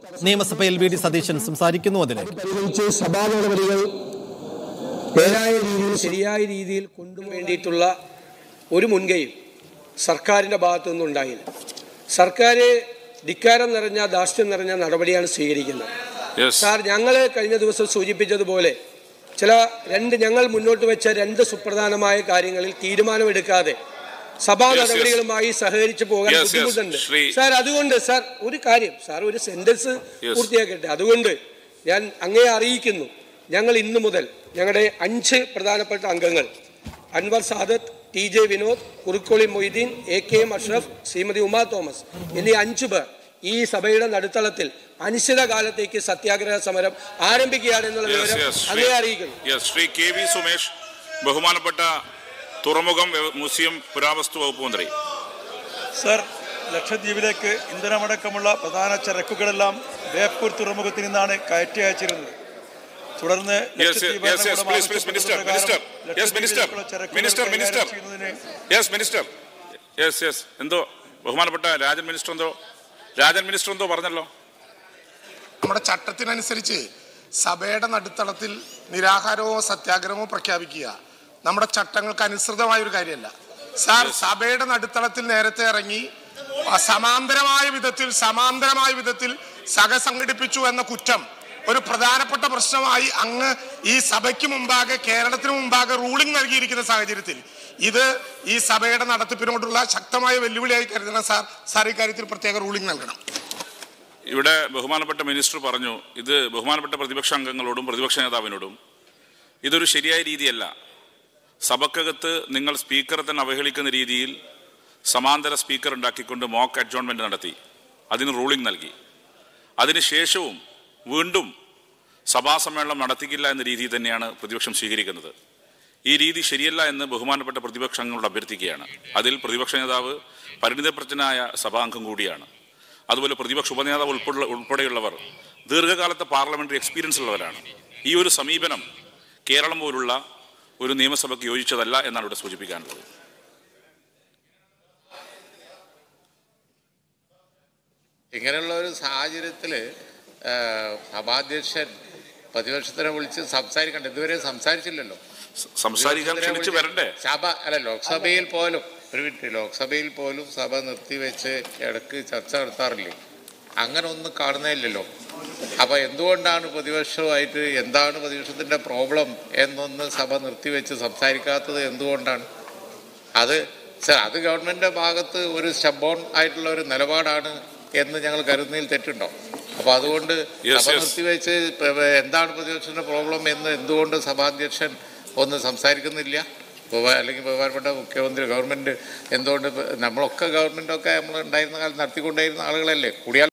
നിയമസഭയിൽ V D Satheesan സംസാരിക്കുന്നു അതിലേക്ക് പരിഗണിച്ച് സഭാ നടപടികൾ നേരായ രീതിയിൽ ശരിയായ രീതിയിൽ കൊണ്ടുവേണ്ടിയിട്ടുള്ള ഒരു മുൻകൈയും സർക്കാരിൻ്റെ ഭാഗത്തു നിന്നുണ്ടായില്ല സർക്കാർ ധിക്കാരം നിറഞ്ഞ ധാർഷ്ട്യം നിറഞ്ഞ നടപടിയാണ് സ്വീകരിക്കുന്നത് Yes. സാർ ഞങ്ങൾ കഴിഞ്ഞ ദിവസം സൂചിപ്പിച്ചതുപോലെ ചില രണ്ട് ഞങ്ങൾ മുന്നോട്ട് വെച്ച രണ്ട് സുപ്രധാനമായ കാര്യങ്ങളിൽ തീരുമാനമെടുക്കാതെ സഭാ Yes, yes. നടപടികളുമായി സഹകരിച്ചു പോകാൻ Yes, yes. ബുദ്ധിമുട്ടുണ്ട് ശ്രീ- സാർ അതുകൊണ്ട് സാർ ഒരു കാര്യം സാർ ഒരു സെന്റൻസ് Yes. പൂർത്തിയാക്കട്ടെ അതുകൊണ്ട് ഞാൻ അങ്ങേ അറിയിക്കുന്നു ഞങ്ങൾ ഇന്നു മുതൽ ഞങ്ങളുടെ അഞ്ച് പ്രധാനപ്പെട്ട അംഗങ്ങൾ Anwar Sadath T J Vinod Kurukkoli Moideen A K M Ashraf Shrimati Uma Thomas എന്നീ അഞ്ചു പേർ ഈ സഭയുടെ നടുത്തളത്തിൽ അനിശ്ചിതകാലത്തേക്ക് സത്യാഗ്രഹ സമരം ആരംഭിക്കുകയാണ് എന്നുള്ള Yes, വിവരം yes, ശ്രീ- അങ്ങേ അറിയിക്കുന്നു Yes, Shri K V Sumesh ബഹുമാനപ്പെട്ട തുറമുഖം വ്യ- മ്യൂസിയം പുരാവസ്തു വകുപ്പ് മന്ത്രി സർ ലക്ഷദ്വീപിലേക്ക് ഇന്ധനമടക്കമുള്ള പ്രധാന ചരക്കുകളെല്ലാം ബേപ്പൂർ തുറമുഖത്തിൽ നിന്നാണ് കയറ്റി അയച്ചിരുന്നത് തുടർന്ന് Yes, ലക്ഷദ്വീപ് yes, yes, ഭരണകൂടം please, please, minister, ആവശ്യപ്പെട്ടത് minister. പ്രകാരം Yes, minister. ലക്ഷദ്വീപിലേക്കുള്ള ചരക്കുകൾ Minister, കൈകാര്യം minister. ചെയ്യുന്നതിന് യെസ് മിനിസ്റ്റർ യെസ് യെസ് എന്തോ ബഹുമാനപ്പെട്ട രാജൻ മിനിസ്റ്റർ എന്തോ രാജൻ മിനിസ്റ്റർ എന്തോ പറഞ്ഞല്ലോ നമ്മുടെ ചട്ടത്തിനനുസരിച്ച് സഭയുടെ നടുത്തളത്തിൽ നിരാഹാരമോ സത്യാഗ്രഹമോ പ്രഖ്യാപിക്കുക നമ്മുടെ ചട്ടങ്ങൾക്ക് അനുസൃതമായ ഒരു കാര്യമല്ല സാർ സഭയുടെ നടുത്തളത്തിൽ നേരത്തെ ഇറങ്ങി ആ, സമാന്തരമായ വിധത്തിൽ സമാന്തരമായ വിധത്തിൽ സഭ സംഘടിപ്പിച്ചു എന്ന കുറ്റം ഒരു പ്രധാനപ്പെട്ട പ്രശ്നമായി അങ്ങ് ഈ സഭയ്ക്ക് മുമ്പാകെ കേരളത്തിന് മുമ്പാകെ റൂളിംഗ് നൽകിയിരിക്കുന്ന സാഹചര്യത്തിൽ ഇത് ഈ സഭയുടെ നടത്തിപ്പിനോടുള്ള ശക്തമായ വെല്ലുവിളിയായി കരുതണം സാർ സാർ ഇക്കാര്യത്തിൽ പ്രത്യേക റൂളിംഗ് നൽകണം ഇവിടെ ബഹുമാനപ്പെട്ട മിനിസ്റ്റർ പറഞ്ഞു ഇത് ബഹുമാനപ്പെട്ട പ്രതിപക്ഷ അംഗങ്ങളോടും പ്രതിപക്ഷ നേതാവിനോടും ഇതൊരു ശരിയായ രീതിയല്ല സഭക്കകത്ത് നിങ്ങൾ സ്പീക്കറെ തന്നെ അവഹേളിക്കുന്ന രീതിയിൽ സമാന്തര സ്പീക്കർ ഉണ്ടാക്കിക്കൊണ്ട് മോക്ക് അഡ്ജോൺമെന്റ് നടത്തി അതിന് റൂളിംഗ് നൽകി അതിനുശേഷവും വീണ്ടും സഭാ സമ്മേളനം നടത്തിക്കില്ല എന്ന രീതി തന്നെയാണ് പ്രതിപക്ഷം സ്വീകരിക്കുന്നത് ഈ രീതി ശരിയല്ല എന്ന് ബഹുമാനപ്പെട്ട പ്രതിപക്ഷ അംഗങ്ങളോട് അഭ്യർത്ഥിക്കുകയാണ് അതിൽ പ്രതിപക്ഷ നേതാവ് പരിണിതപ്രജ്ഞനായ സഭാംഗം കൂടിയാണ് അതുപോലെ പ്രതിപക്ഷ ഉപനേതാവ് ഉൾപ്പെടെ ഉൾപ്പെടെയുള്ളവർ ദീർഘകാലത്തെ പാർലമെന്ററി എക്സ്പീരിയൻസ് ഉള്ളവരാണ് ഈ ഒരു സമീപനം കേരളം പോലുള്ള ഒരു നിയമസഭയ്ക്ക് യോജിച്ചതല്ല എന്നാണ് ഇവിടെ സൂചിപ്പിക്കാനുള്ളത് ഇങ്ങനെയുള്ള ഒരു സാഹചര്യത്തിൽ സഭാധ്യക്ഷൻ പ്രതിപക്ഷത്തിനെ വിളിച്ച് സംസാരിക്കണ്ട ഇതുവരെ സംസാരിച്ചില്ലല്ലോ സ- സംസാരിക്കാൻ ക്ഷണിച്ച് വരണ്ടേ സഭ അല്ല ലോക്സഭയിൽ പോലും ഒരു മിനിറ്റ് ലോക്സഭയിൽ പോലും സഭ നിർത്തിവെച്ച് ഇടക്ക് ചർച്ച നടത്താറില്ലേ അങ്ങനെ ഒന്നും കാണുന്നേയില്ലല്ലോ അപ്പൊ എന്തുകൊണ്ടാണ് പ്രതിപക്ഷവുമായിട്ട് എന്താണ് പ്രതിപക്ഷത്തിന്റെ പ്രോബ്ലം എന്നൊന്ന് സഭ നിർത്തിവെച്ച് സംസാരിക്കാത്തത് എന്തുകൊണ്ടാണ് അത് സർ അത് ഗവൺമെന്റിന്റെ ഭാഗത്ത് ഒരു സ്റ്റബോൺ ആയിട്ടുള്ള ഒരു നിലപാടാണ് എന്ന് ഞങ്ങൾ കരുതുന്നതിൽ തെറ്റുണ്ടോ അപ്പൊ അതുകൊണ്ട് Yes, സഭ yes. നിർത്തിവെച്ച് പ- എന്താണ് പ്രതിപക്ഷത്തിന്റെ പ്രോബ്ലം എന്ന് എന്തുകൊണ്ട് സഭാധ്യക്ഷൻ ഒന്ന് സംസാരിക്കുന്നില്ല ബഹുമാ- അല്ലെങ്കിൽ ബഹുമാനപ്പെട്ട മുഖ്യമന്ത്രി ഗവൺമെന്റ് എന്തുകൊണ്ട് ഇപ്പൊ നമ്മളൊക്കെ ഗവൺമെന്റൊക്കെ നമ്മൾ ഉണ്ടായിരുന്ന കാലത്ത് നടത്തിക്കൊണ്ടേയിരുന്ന ആളുകളല്ലേ കൂടിയാൽ